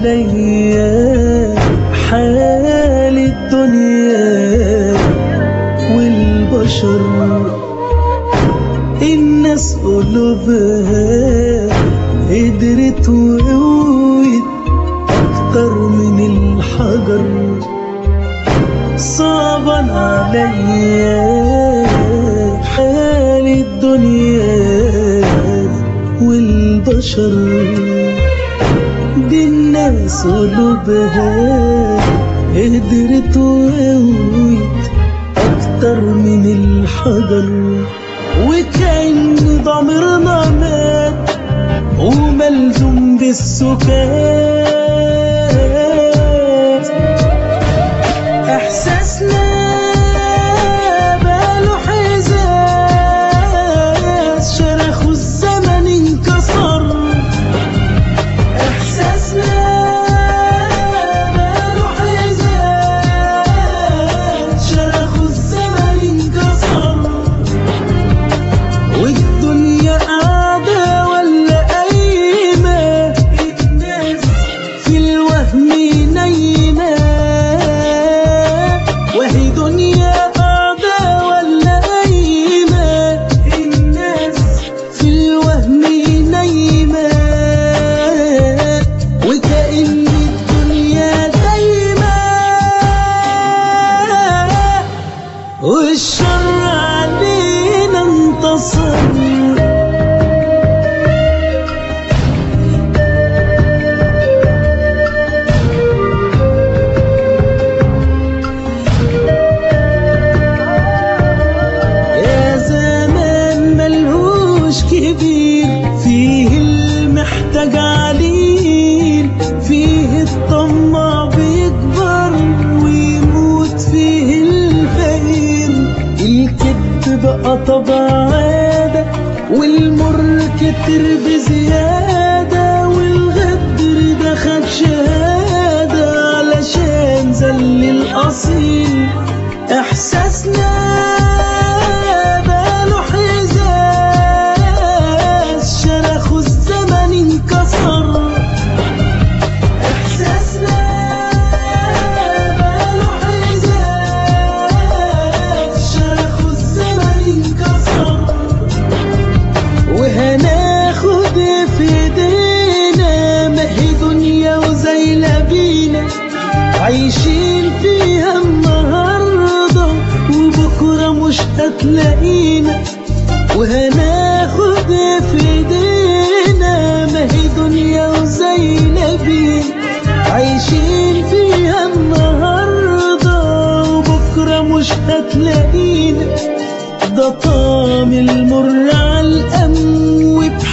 عليا حال الدنيا والبشر الناس قلوبها قدرت وقوت أكتر من الحجر صعبا عليا حال الدنيا والبشر دي الناس قلوبها قدرت وقوت أكتر من الحجر وكأن ضميرنا مات وملزوم بالسكات احساسنا باله حزاز شرخ الزمن انكسر احساسنا باله حزاز شرخ الزمن انكسر والدنيا قاعدة ولا قايمة الناس في الوهم نايمة وهي دنيا قاعدة ولا قايمة الناس في الوهم نايمة وكأن الدنيا دايمة والشر علينا انتصر يا زمان ملهوش كبير فيه المحتاج عليل فيه الطماع بيكبر ويموت فيه الفقير الكذب بقى طبع عادة والمر كتر بزيادة والغدر ده خد شهادة علشان زل الأصيل إحساسنا باله حزاز شرخ الزمن انكسر إحساسنا باله حزاز شرخ الزمن انكسر وهناخد في ايدينا ما هي دنيا وزايلة بينا عايشين فيها النهاردة وبكرة مش هتلاقينا وهناخد في ايدينا ما هي دنيا وزايلة بينا عايشين فيها النهاردة وبكرة مش هتلاقينا ده طعم المر على الأم